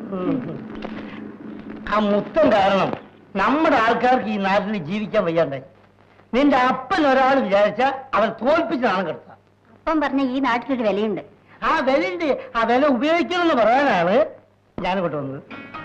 ആ മുത്തം കാരണം നമ്മുടെ ആൾക്കാർക്ക് ഈ നാട്ടിൽ ജീവിക്കാൻ വയ്യാണ്ടായി നിന്റെ അപ്പൻ ഒരാൾ വിചാരിച്ച അവൻ തോൽപ്പിച്ച് നാണം കിടത്താം അപ്പം പറഞ്ഞ ഈ നാട്ടിലൊരു വിലയുണ്ട് ആ വിലയുണ്ട് ആ വില ഉപയോഗിക്കണമെന്ന് പറയാനാണ് ഞാനിങ്ങോട്ട് വന്നത്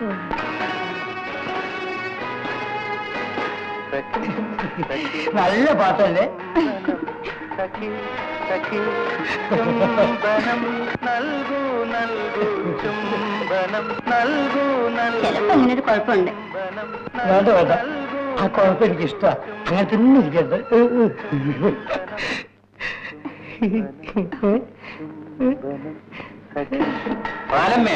നല്ല പാട്ടല്ലേ സഖി സഖി ചുംബനം നൽകൂ നൽകൂ ചുംബനം നൽകൂ നൽകൂ ചിലപ്പോ അങ്ങനെ ഒരു കുഴപ്പമുണ്ട് ചുംബനം വേണ്ട വേണ്ട ആ കുഴപ്പം എനിക്ക് ഇഷ്ടമാണ് അങ്ങനെ തന്നെ ഇരിക്കട്ടെ പാലമ്മേ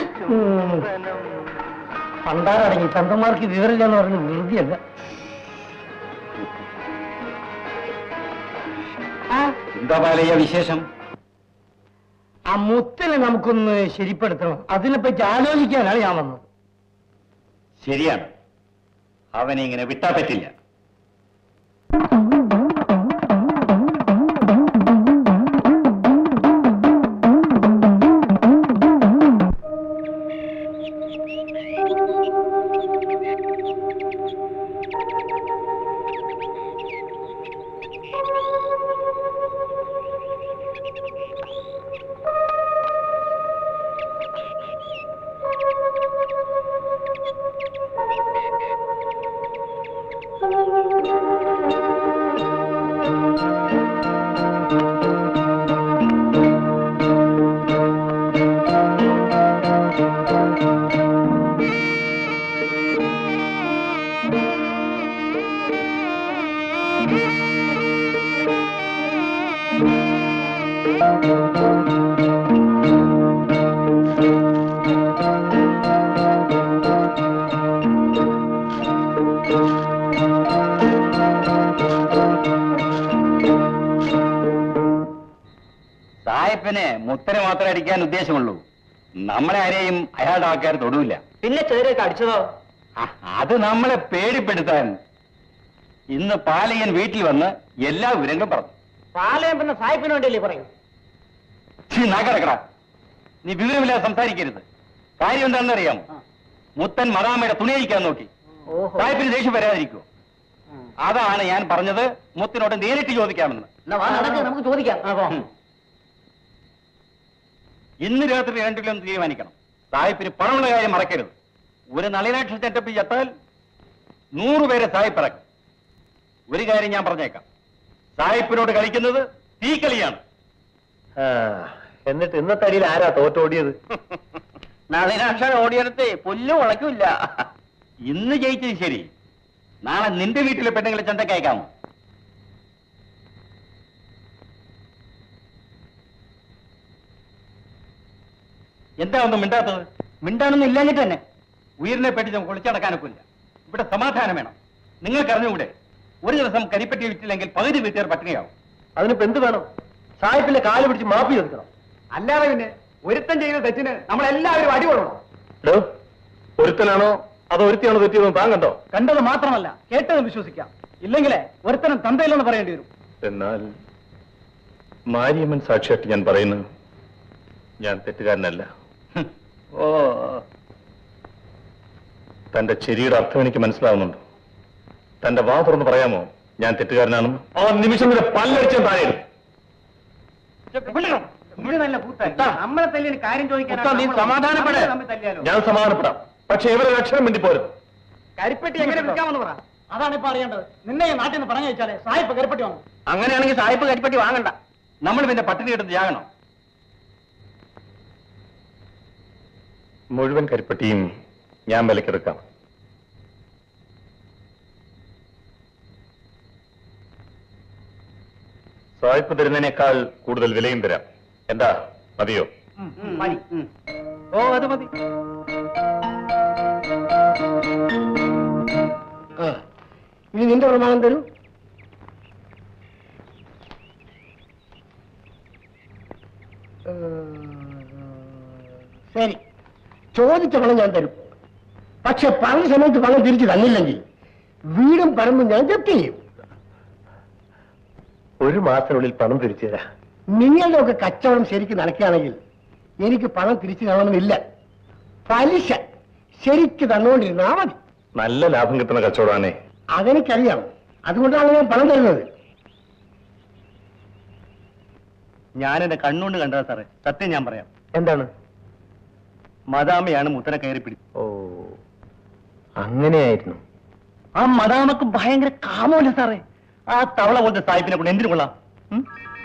പണ്ടാറടങ്ങി തന്തമാർക്ക് വിവരമില്ലെന്ന് പറഞ്ഞ് വെറുതെയല്ല ആ എന്താ പാലയ്യ വിശേഷം ആ മുത്തിനെ നമുക്കൊന്ന് ശരിപ്പെടുത്തണം അതിനെപ്പറ്റി ആലോചിക്കാനാണ് ഞാൻ വന്നത് ശരിയാണ് അവനെ ഇങ്ങനെ വിട്ടാ പറ്റില്ല സായപ്പന് മുത്തനെ മാത്രമേ അടിക്കാൻ ഉദ്ദേശമുള്ളൂ നമ്മളെ ആരെയും അയാളുടെ ആൾക്കാർ തൊടൂല പിന്നെ ചേരൊക്കെ അടിച്ചതോ ആ, അത് നമ്മളെ പേടിപ്പെടുത്താൻ ഇന്ന് പാലയൻ വീട്ടിൽ വന്ന് എല്ലാ വിവരങ്ങളും പറഞ്ഞു പാലയം പിന്നെ സായിപ്പിന് വേണ്ടിയല്ലേ പറയും ഛീ, നാക്കടക്കട നീ വിവരമില്ലാതെ സംസാരിക്കരുത് കാര്യം എന്താണെന്ന് അറിയാമോ മുത്തൻ മദാമയുടെ തുണി അഴിക്കാൻ നോക്കി ഓഹോ സാഹിബിന് ദേഷ്യം വരാതിരിക്കോ അതാണ് ഞാൻ പറഞ്ഞത് മുത്തിനോട് നേരിട്ട് ചോദിക്കാമെന്ന് എന്നാ വാ, നടക്ക്, നമുക്ക് ചോദിക്കാം ഉം. ഇന്ന് രാത്രി രണ്ടിലൊന്ന് തീരുമാനിക്കണം സാഹിബിന് പണമുള്ള കാര്യം മറക്കരുത് ഒരു നളിനാക്ഷ ചെറ്റപ്പ് ചത്താൽ നൂറുപേരെ സാഹിബ് ഇറക്കും ഒരു കാര്യം ഞാൻ പറഞ്ഞേക്കാം സാഹിബിനോട് കളിക്കുന്നത് തീക്കളിയാണ് എന്നിട്ട് ഇന്നത്തെ അടിയിൽ ആരാ തോറ്റോടിയത് നളിനാക്ഷ ഓടിയെടുത്ത് പുല്ല് ഉളക്കില്ല ഇന്ന് ജയിച്ചത് ശരി നാളെ നിന്റെ വീട്ടിലെ പെണ്ണുങ്ങളെ ചന്തക്ക് അയക്കാമോ എന്താ ഒന്നും മിണ്ടാത്തത് മിണ്ടാനൊന്നും ഇല്ലാഞ്ഞിട്ട് തന്നെ ഉയരിനെ പറ്റി നമുക്ക് ഒളിച്ചടക്കാനൊക്കില്ല ഇവിടെ സമാധാനം വേണം നിങ്ങൾക്ക് അറിഞ്ഞുകൂടെ ഒരു ദിവസം കരിപ്പറ്റി വിറ്റില്ലെങ്കിൽ പകുതി വീട്ടുകാർ പട്ടിണിയാവും അതിനിപ്പോ എന്ത് വേണം സാഹിബിന്റെ കാല് പിടിച്ച് മാപ്പി ചോദിക്കണം അല്ലാതെ പിന്നെ ഒരുത്തൻ ചെയ്യുന്ന തെറ്റിന് നമ്മളെല്ലാവരും അടികൊള്ളണം ഡോ ഒരുത്തനാണോ അതോ ഒരുത്തിയാണോ തെറ്റിയതെന്ന് താൻ കണ്ടോ കണ്ടത് മാത്രമല്ല കേട്ടത് വിശ്വസിക്കാം ഇല്ലെങ്കിലേ ഒരുത്തനും തന്തയില്ലെന്ന് പറയേണ്ടി വരും എന്നാൽ മാരിയമ്മൻ സാക്ഷിയായിട്ട് ഞാൻ പറയുന്നു ഞാൻ തെറ്റുകാരനല്ല ഓ തന്റെ ചെരിയുടെ അർത്ഥം എനിക്ക് മനസ്സിലാവുന്നുണ്ട് തന്റെ വാ തുറന്ന് പറയാമോ ഞാൻ തെറ്റുകാരനാണെന്ന് ആ നിമിഷം വരെ പല്ലടിച്ചാൽ താഴെ ഇടും. ഇത് നല്ല കൂട്ടായി നമ്മളെ തല്ലിന് കാര്യം മുത്താ, നീ സമാധാനപ്പെട്. തല്ലിയാലോ ഞാൻ സമാധാനപ്പെടാം പക്ഷെ ഇവരെ അക്ഷരം വേണ്ടി പോരുത് കരിപ്പെട്ടി എങ്ങനെ വിൽക്കാമെന്ന് പറ അതാണ് ഇപ്പൊ അറിയേണ്ടത് നിന്നെ ഈ നാട്ടിൽ നിന്ന് പറഞ്ഞു വെച്ചാലേ സായിപ്പ് കരിപ്പെട്ടി വാങ്ങും അങ്ങനെയാണെങ്കിൽ സാഹിബ് കരിപ്പറ്റി വാങ്ങണ്ട നമ്മൾ പിന്നെ പട്ടിണി കിട്ടുന്നത് ജാകണം മുഴുവൻ കരിപ്പട്ടിയും ഞാൻ വിലക്കെടുക്കാം സായിപ്പ് തരുന്നതിനേക്കാൾ കൂടുതൽ വിലയും തരാം എന്താ മതിയോ മതി ഓ അത് മതി ഇനി നിന്റെ പ്രമാണം തരൂ ശരി ചോദിച്ച പണം ഞാൻ തരും പക്ഷെ പറഞ്ഞ സമയത്ത് പണം തിരിച്ചു തന്നില്ലെങ്കിൽ വീടും പറമ്പും ഞാൻ ജപ്തി ചെയ്യും ഒരു മാസത്തിനുള്ളിൽ പണം തിരിച്ചു തരാം നിങ്ങളുടെ ഒക്കെ കച്ചവടം ശരിക്കും നടക്കുകയാണെങ്കിൽ എനിക്ക് പണം തിരിച്ചു കാണണമെന്നില്ല പലിശ ശരിക്ക് തന്നുകൊണ്ടിരുന്നാ മതി നല്ല ലാഭം കിട്ടുന്ന കച്ചവടമാണേ അതെനിക്കറിയാം അതുകൊണ്ടാണ് ഞാൻ പണം തരുന്നത് ഞാൻ എന്റെ കണ്ണുകൊണ്ട് കണ്ടതാ സാറേ സത്യം ഞാൻ പറയാം എന്താണ് മദാമയാണ് മുത്തനെ കയറി പിടിച്ചത് ഓ അങ്ങനെയായിരുന്നു ആ മദാമക്ക് ഭയങ്കര കാമമല്ല സാറേ ആ തവള പോലത്തെ സാഹിബിനെ കൊണ്ട് എന്തിനു കൊള്ളാം ഉം?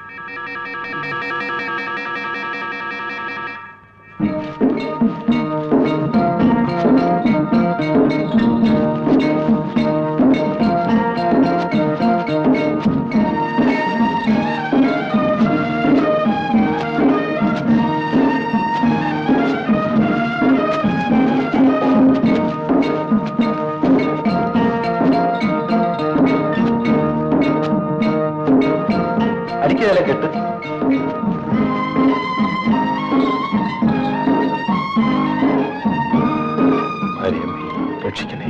അടിക്കതല്ല കെട്ട് ഭാര്യയമ്മേ രക്ഷിക്കണേ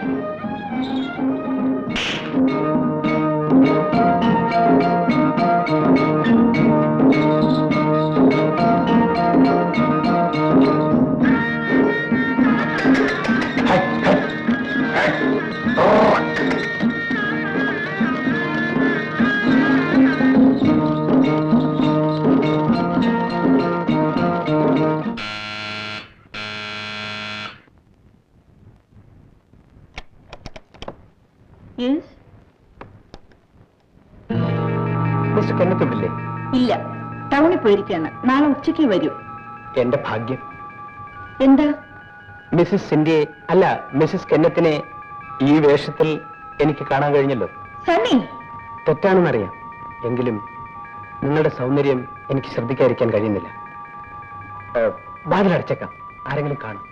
മിസ്റ്റർ കെന്നത്തുണ്ടില്ലേ ഇല്ല ടൗണിൽ പോയിരിക്കാണ് നാളെ ഉച്ചയ്ക്ക് വരൂ എന്റെ ഭാഗ്യം എന്താ മിസ്സിസ് സിന്ധ്യയെ അല്ല മിസ്സിസ് കെന്നത്തിനെ ഈ വേഷത്തിൽ എനിക്ക് കാണാൻ കഴിഞ്ഞല്ലോ സണ്ണി തെറ്റാണെന്നറിയാം എങ്കിലും നിങ്ങളുടെ സൗന്ദര്യം എനിക്ക് ശ്രദ്ധിക്കാതിരിക്കാൻ കഴിയുന്നില്ല ഏഹ്, വാതിലടച്ചേക്കാം ആരെങ്കിലും കാണും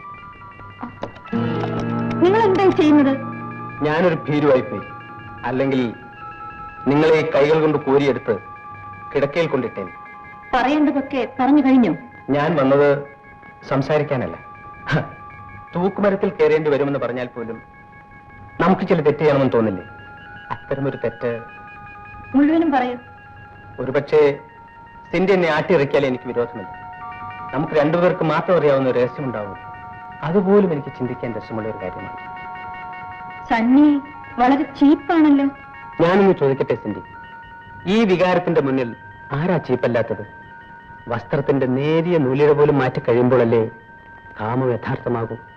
നിങ്ങൾ എന്താ ചെയ്യുന്നത് ഞാനൊരു ഭീരുവായി പോയി അല്ലെങ്കിൽ നിങ്ങളെ ഈ കൈകൾ കൊണ്ട് കോരിയെടുത്ത് കിടക്കയിൽ കൊണ്ടിട്ടേൻ പറയേണ്ടതൊക്കെ പറഞ്ഞു കഴിഞ്ഞു ഞാൻ വന്നത് സംസാരിക്കാനല്ല ഹ, തൂക്കുമരത്തിൽ കയറേണ്ടി വരുമെന്ന് പറഞ്ഞാൽ പോലും നമുക്ക് ചില തെറ്റ് ചെയ്യണമെന്ന് തോന്നില്ലേ അത്തരമൊരു തെറ്റ് മുഴുവനും പറയൂ ഒരുപക്ഷെ സിന്റെ എന്നെ ആട്ടിയിറക്കിയാൽ എനിക്ക് വിരോധമില്ല നമുക്ക് രണ്ടുപേർക്ക് മാത്രം അറിയാവുന്ന ഒരു രഹസ്യമുണ്ടാവും അതുപോലും എനിക്ക് ചിന്തിക്കാൻ രസമുള്ള ഒരു കാര്യമാണ് സണ്ണി വളരെ ചീപ്പാണല്ലോ ഞാനൊന്ന് ചോദിക്കട്ടെ സിന്റി ഈ വികാരത്തിന്റെ മുന്നിൽ ആരാ ചീപ്പല്ലാത്തത് വസ്ത്രത്തിന്റെ നേരിയ നൂലിഴ പോലും മാറ്റി കഴിയുമ്പോഴല്ലേ കാമം യഥാർത്ഥമാകും